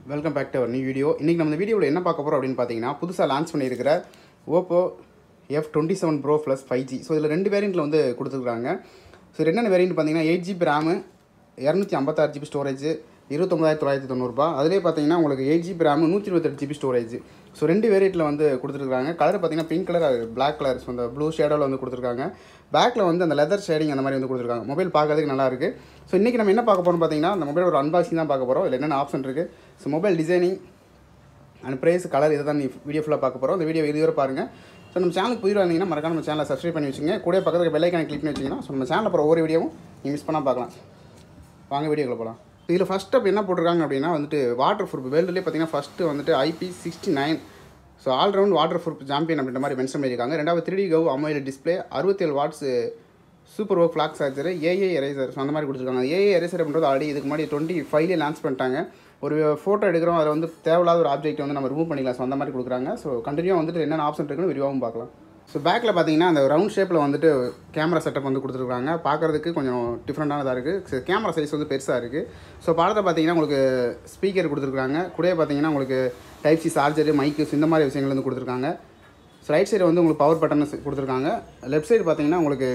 welcome back to our new video இன்றைக்கி நம்ம இந்த வீடியோவில் என்ன பார்க்க போகிறோம் அப்படின்னு பார்த்தீங்கன்னா புதுசாக லான்ச் பண்ணியிருக்கிற Oppo F twenty seven pro plus five G so இதில் ரெண்டு வேரியண்ட்டில் வந்து கொடுத்துருக்காங்க ஸோ என்னென்ன வேரியண்ட் பார்த்தீங்கன்னா எயிட் ஜிபி ரேமு இரநூத்தி ஐம்பத்தாறு ஜிபி ஸ்டோரேஜ் இருபத்தொம்பதாயிரத்தி தொள்ளாயிரத்தி தொண்ணூறுபா அதிலே பார்த்தீங்கன்னா உங்களுக்கு எயிட் ஜிபி ரேமு நூற்றி இருபத்தெட்டு ஜிபி ஸ்டோரேஜ் ஸோ ரெண்டு வேரியண்ட்டில் வந்து கொடுத்துருக்காங்க கலர் பார்த்தீங்கன்னா pink colour black colour so அந்த ப்ளூ ஷேடோவில் வந்து கொடுத்துருக்காங்க பேக்கில் வந்து அந்த லெதர் ஷேடிங் அந்த மாதிரி வந்து கொடுத்துருக்காங்க மொபைல் பார்க்கறதுக்கு நல்லா இருக்குது ஸோ இன்றைக்கி நம்ம என்ன பார்க்க போகிறோம் பார்த்தீங்கன்னா அந்த மொபைல் ஒரு அன்பாக்சிங் தான் பார்க்க போகிறோம் இல்லை என்னென்ன ஆப்ஷன் இருக்குது so mobile designing and price colour இதை தான் நீ வீடியோ ஃபுல்லாக பார்க்க போகிறோம் இந்த வீடியோ இதுவரை பாருங்கள் ஸோ நம்ம சேனலுக்கு புதிய வந்தீங்கன்னா மறக்காம நம்ம சேனலை சப்ஸ்கிரைப் பண்ணி வச்சுங்க கூட பக்கத்தில் பெல் ஐக்கான கிளிக் பண்ணி வச்சிங்கன்னா ஸோ நம்ம சேனலில் போகிற ஒவ்வொரு வீடியோவும் நீங்கள் மிஸ் பண்ணால் பார்க்கலாம் வாங்க வீடியோக்குள்ள போகலாம் இதில் ஃபஸ்ட் அப்போ என்ன போட்டிருக்காங்க அப்படின்னா வந்துட்டு வாட்டர் ப்ரூஃப் வேர்ல்டுலேயே பார்த்தீங்கன்னா ஃபஸ்ட்டு வந்துட்டு IP sixty nine so all round waterproof champion அப்படின்ற மாதிரி மென்ஷன் பண்ணியிருக்காங்க ரெண்டாவது three D curve AMOLED display அறுபத்தேழு வாட்ஸ் சூப்பர் ஒர்க் flash charger AI eraser so அந்த மாதிரி கொடுத்துருக்காங்க ஏஏ எரேசர் அப்படின்றது ஆல்ரெடி இதுக்கு முன்னாடி டுவெண்ட்டி ஃபைவ்லேயே லான்ச் பண்ணிட்டாங்க ஒரு ஃபோட்டோ எடுக்கிறோம் அதில் வந்து தேவையில்லாத ஒரு ஆப்ஜெக்ட் வந்து நம்ம ரிமூவ் பண்ணிக்கலாம் ஸோ அந்த மாதிரி கொடுக்குறாங்க ஸோ கண்டினியூ வந்துட்டு என்னென்ன ஆப்ஷன் இருக்குன்னு விரிவாகவும் பார்க்கலாம் ஸோ பேக்கில் பார்த்தீங்கன்னா அந்த ரவுண்ட் ஷேப்பில் வந்துட்டு கேமரா செட்டப் வந்து கொடுத்துருக்காங்க பார்க்குறதுக்கு கொஞ்சம் டிஃப்ரெண்ட்டானதாக இருக்குது கேமரா சைஸ் வந்து பெருசாக இருக்குது ஸோ படத்தை பார்த்தீங்கன்னா உங்களுக்கு ஸ்பீக்கர் கொடுத்துருக்காங்க கூடயே பார்த்தீங்கன்னா உங்களுக்கு டைப் சி சார்ஜரு மைக்கு இந்த மாதிரி விஷயங்கள் வந்து கொடுத்துருக்காங்க ஸோ ரைட் சைடு வந்து உங்களுக்கு பவர் பட்டன் கொடுத்துருக்காங்க லெஃப்ட் சைடு பார்த்தீங்கன்னா உங்களுக்கு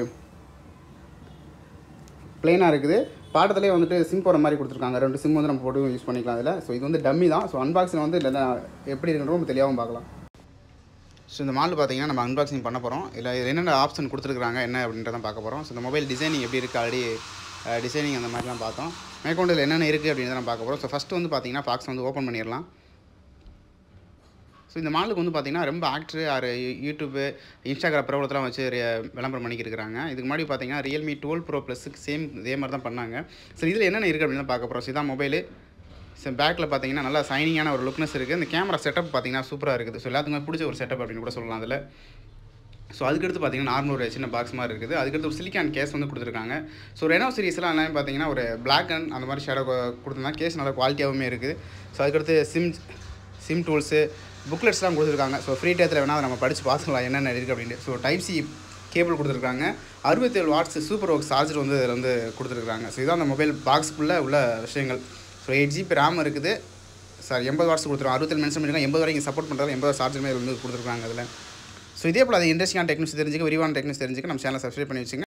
பிளெயினாக இருக்குது பாட்டத்திலே வந்துட்டு சிம் போகிற மாதிரி கொடுத்துருக்காங்க ரெண்டு சிம் வந்து நம்ம போட்டு யூஸ் பண்ணிக்கலாம் அதில் ஸோ இது வந்து டம்மி தான் ஸோ அன்பாக்சிங் வந்து இல்லை எப்படி இருக்குன்றோம் நம்ம தெளிவாகவும் பார்க்கலாம் ஸோ இந்த மால் பார்த்தீங்கன்னா நம்ம அன்பாக்சிங் பண்ண போகிறோம் இல்லை இதில் என்னென்ன ஆப்ஷன் கொடுத்துருக்காங்க என்ன அப்படின்றத பார்க்க போகிறோம் ஸோ இந்த மொபைல் டிசைனிங் எப்படி இருக்குது ஆல்ரெடி டிசைனிங் அந்த மாதிரிலாம் பார்த்தோம் மேற்கொண்டு என்னென்ன இருக்குது அப்படின்றத நம்ம பார்க்க போகிறோம் ஸோ ஃபஸ்ட்டு வந்து பார்த்தீங்கன்னா பாக்ஸ் வந்து ஓப்பன் பண்ணிடலாம் ஸோ இந்த மாலுக்கு வந்து பார்த்தீங்கன்னா ரொம்ப ஆக்டர் ஆர் யூடியூப்பு இன்ஸ்டாகிராம் பிரபலத்தெலாம் வச்சு ரி- விளம்பரம் பண்ணிக்கிட்டு இருக்காங்க இதுக்கு முன்னாடி பார்த்தீங்கன்னா ரியல்மி டுவெல் ப்ரோ ப்ளஸுக்கு சேம் இதே மாதிரி தான் பண்ணாங்க ஸோ இதில் என்னென்ன இருக்குது அப்படின்னு பார்க்க போகிறோம் ஸோ இதான் மொபைலு ஸோ பேக்கில் பார்த்தீங்கன்னா நல்லா சைனிங்கான ஒரு லுக்னஸ் இருக்குது இந்த கேமரா செட்டப் பார்த்தீங்கன்னா சூப்பராக இருக்குது ஸோ எல்லாத்துக்குமே பிடிச்ச ஒரு செட்டப் அப்படின்னு கூட சொல்லலாம் அதில் ஸோ அதுக்கடுத்து பார்த்தீங்கன்னா நார்மல் ஒரு சின்ன பாக்ஸ் மாதிரி இருக்குது அதுக்கடுத்து ஒரு சிலிக்கான் கேஸ் வந்து கொடுத்துருக்காங்க ஸோ ரெனோ சீரிஸ்லாம் எல்லாமே பார்த்தீங்கன்னா ஒரு பிளாக் அண்ட் அந்த மாதிரி ஷேடோ கொடுத்துருந்தாங்க கேஸ் நல்ல குவாலிட்டியாகவுமே இருக்குது ஸோ அதுக்கடுத்து சிம் சிம் டூல்ஸு புக்லெட்ஸ்லாம் கொடுத்துருக்காங்க ஸோ ஃப்ரீ டயத்தில் வேணால் அதை நம்ம படித்து பார்த்துக்கலாம் என்னென்ன இருக்குது அப்படின்ட்டு ஸோ டைப் சி கேபிள் கொடுத்துருக்காங்க அறுபத்தேழு வாட்ஸ் சூப்பர் ஒர்க் சார்ஜர் வந்து இதில் வந்து கொடுத்துருக்காங்க ஸோ இதான் அந்த மொபைல் பாக்ஸ்க்குள்ளே உள்ள விஷயங்கள் ஸோ எயிட் ஜிபி ரேம் இருக்குது சார் எண்பது வாட்ஸ் கொடுத்துருவோம் அறுபத்தேழு மென்ஷன் பண்ணிருக்காங்க எண்பது வரைக்கும் சப்போர்ட் பண்ணுறது எண்பது சார்ஜருமே வந்து கொடுத்துருக்காங்க அதில் ஸோ இதே போல் அது இன்ட்ரெஸ்டிங்கான டெக்னிக்ஸ் தெரிஞ்சுக்க விரிவான டெக்னிக்ஸ் தெரிஞ்சுக்க நம்ம சேனலை சப்ஸ்கிரைப் பண்ணி வச்சுங்க